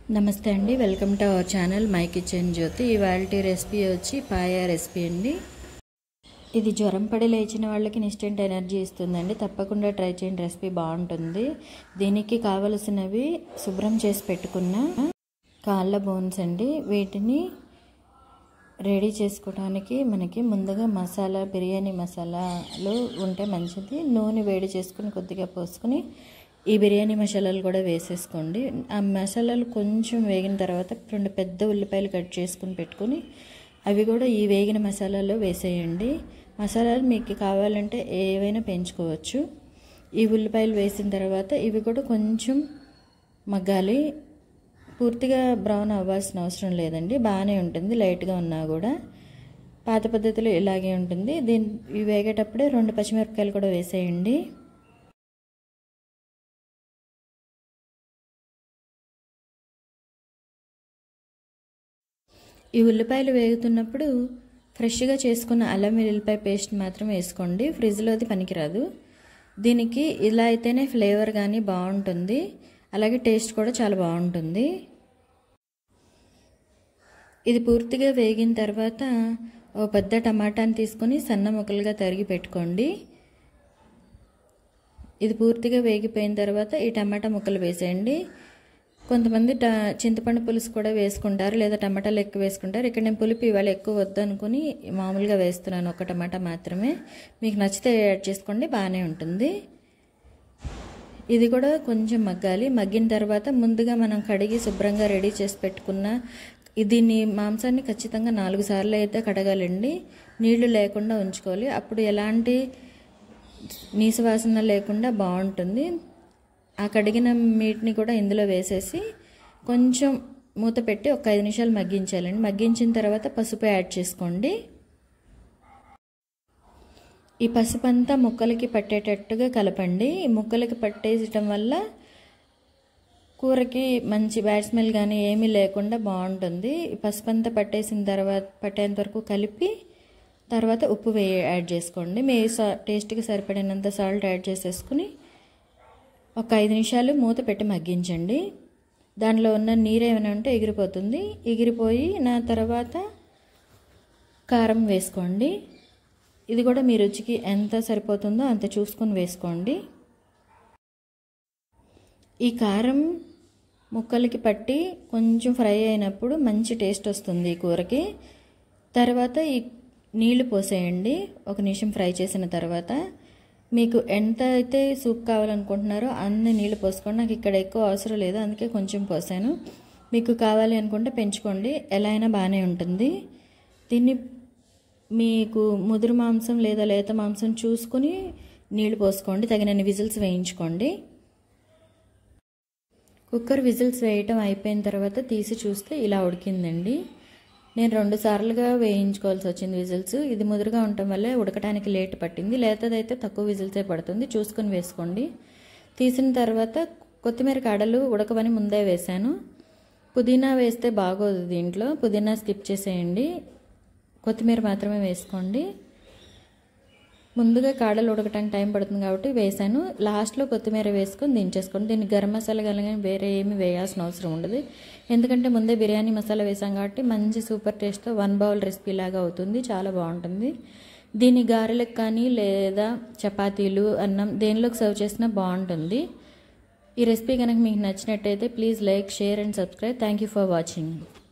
నమస్తే అండి welcome to our channel my kitchen Jyothi ఇవాళ రెసిపీ వచ్చి పాయా రెసిపీ అండి ఇది జ్వరం పడి లేచిన వాళ్ళకి ఇన్స్టెంట్ ఎనర్జీ ఇస్తుందండి తప్పకుండా ట్రై చేయండి రెసిపీ బాగుంటుంది దీనికి కావలసినవి శుభ్రం చేసి పెట్టుకున్న కాళ్ళ బోన్స్ అండి వీటిని రెడీ చేసుకోవడానికి మనకి ముందుగా మసాలా బిర్యానీ మసాలాలు ఉంటే మంచిది నూనె వేడి చేసుకుని కొద్దిగా పోసుకొని ఈ బిర్యానీ మసాలాలు కూడా వేసేసుకోండి ఆ మసాలాలు కొంచెం వేగిన తర్వాత రెండు పెద్ద ఉల్లిపాయలు కట్ చేసుకుని పెట్టుకొని అవి కూడా ఈ వేగిన మసాలాలో వేసేయండి మసాలాలు మీకు కావాలంటే ఏవైనా పెంచుకోవచ్చు ఈ ఉల్లిపాయలు వేసిన తర్వాత ఇవి కూడా కొంచెం మగ్గాలి పూర్తిగా బ్రౌన్ అవ్వాల్సిన అవసరం లేదండి బాగానే ఉంటుంది లైట్గా ఉన్నా కూడా పాత పద్ధతిలో ఇలాగే ఉంటుంది దీని ఇవి వేగేటప్పుడే రెండు పచ్చిమిరపకాయలు కూడా వేసేయండి ఈ ఉల్లిపాయలు వేగుతున్నప్పుడు ఫ్రెష్గా చేసుకున్న అల్లం వెల్లుల్లిపాయ పేస్ట్ మాత్రం వేసుకోండి ఫ్రిడ్జ్లో అది పనికిరాదు దీనికి ఇలా అయితేనే ఫ్లేవర్ కానీ బాగుంటుంది అలాగే టేస్ట్ కూడా చాలా బాగుంటుంది ఇది పూర్తిగా వేగిన తర్వాత ఓ పెద్ద టమాటాని తీసుకొని సన్న ముక్కలుగా తరిగి పెట్టుకోండి ఇది పూర్తిగా వేగిపోయిన తర్వాత ఈ టమాటా ముక్కలు వేసేయండి కొంతమంది ట చింతపండు పులుసు కూడా వేసుకుంటారు లేదా టమాటాలు ఎక్కువ వేసుకుంటారు ఇక్కడ నేను పులుపు ఇవాళ ఎక్కువ వద్దు అనుకుని మామూలుగా వేస్తున్నాను ఒక టమాటా మాత్రమే మీకు నచ్చితే యాడ్ చేసుకోండి బాగానే ఉంటుంది ఇది కూడా కొంచెం మగ్గాలి మగ్గిన తర్వాత ముందుగా మనం కడిగి శుభ్రంగా రెడీ చేసి పెట్టుకున్న దీన్ని మాంసాన్ని ఖచ్చితంగా నాలుగు సార్లు అయితే కడగాలండి నీళ్లు లేకుండా ఉంచుకోవాలి అప్పుడు ఎలాంటి నీసువాసన లేకుండా బాగుంటుంది ఆ కడిగిన మీట్ని కూడా ఇందులో వేసేసి కొంచెం మూత పెట్టి ఒక ఐదు నిమిషాలు మగ్గించాలండి మగ్గించిన తర్వాత పసుపు యాడ్ చేసుకోండి ఈ పసుపు అంతా ముక్కలకి పట్టేటట్టుగా కలపండి ఈ ముక్కలకి పట్టేయటం వల్ల కూరకి మంచి బ్యాడ్ స్మెల్ కానీ ఏమీ లేకుండా బాగుంటుంది పసుపు అంతా పట్టేసిన తర్వాత పట్టేంత వరకు కలిపి తర్వాత ఉప్పు వే యాడ్ చేసుకోండి మీ సా టేస్ట్కి సరిపడినంత సాల్ట్ యాడ్ చేసేసుకుని ఒక ఐదు నిమిషాలు మూత పెట్టి మగ్గించండి దానిలో ఉన్న నీరు ఏమైనా ఉంటే ఎగిరిపోతుంది ఎగిరిపోయి నా తర్వాత కారం వేసుకోండి ఇది కూడా మీ రుచికి ఎంత సరిపోతుందో అంత చూసుకొని వేసుకోండి ఈ కారం ముక్కలకి పట్టి కొంచెం ఫ్రై అయినప్పుడు మంచి టేస్ట్ వస్తుంది ఈ కూరకి తర్వాత ఈ నీళ్లు పోసేయండి ఒక నిమిషం ఫ్రై చేసిన తర్వాత మీకు ఎంత అయితే సూప్ కావాలనుకుంటున్నారో అన్ని నీళ్ళు పోసుకోండి నాకు ఇక్కడ ఎక్కువ అవసరం లేదు అందుకే కొంచెం పోసాను మీకు కావాలి అనుకుంటే పెంచుకోండి ఎలా అయినా బాగానే ఉంటుంది దీన్ని మీకు ముదురు మాంసం లేదా లేత మాంసం చూసుకుని నీళ్లు పోసుకోండి తగినన్ని విజిల్స్ వేయించుకోండి కుక్కర్ విజిల్స్ వేయటం అయిపోయిన తర్వాత తీసి చూస్తే ఇలా ఉడికిందండి నేను రెండు సార్లుగా వేయించుకోవాల్సి వచ్చింది విజిల్స్ ఇది ముదురుగా ఉండటం వల్ల ఉడకడానికి లేట్ పట్టింది లేతదైతే తక్కువ విజిల్సే పడుతుంది చూసుకొని వేసుకోండి తీసిన తర్వాత కొత్తిమీర కాడలు ఉడకవని ముందే వేశాను పుదీనా వేస్తే బాగోదు దీంట్లో పుదీనా స్కిప్ చేసేయండి కొత్తిమీర మాత్రమే వేసుకోండి ముందుగా కాడలు ఉడకటానికి టైం పడుతుంది కాబట్టి వేసాను లాస్ట్లో కొత్తిమీర వేసుకొని దించేసుకోండి దీన్ని గరం మసాలా కానీ వేరే ఏమి వేయాల్సిన అవసరం ఉండదు ఎందుకంటే ముందే బిర్యానీ మసాలా వేసాం కాబట్టి మంచి సూపర్ టేస్ట్తో వన్ బౌల్ రెసిపీ లాగా అవుతుంది చాలా బాగుంటుంది దీన్ని గారెలకు కానీ లేదా చపాతీలు అన్నం దేనిలోకి సర్వ్ చేసినా బాగుంటుంది ఈ రెసిపీ కనుక మీకు నచ్చినట్టయితే please like share and subscribe thank you for watching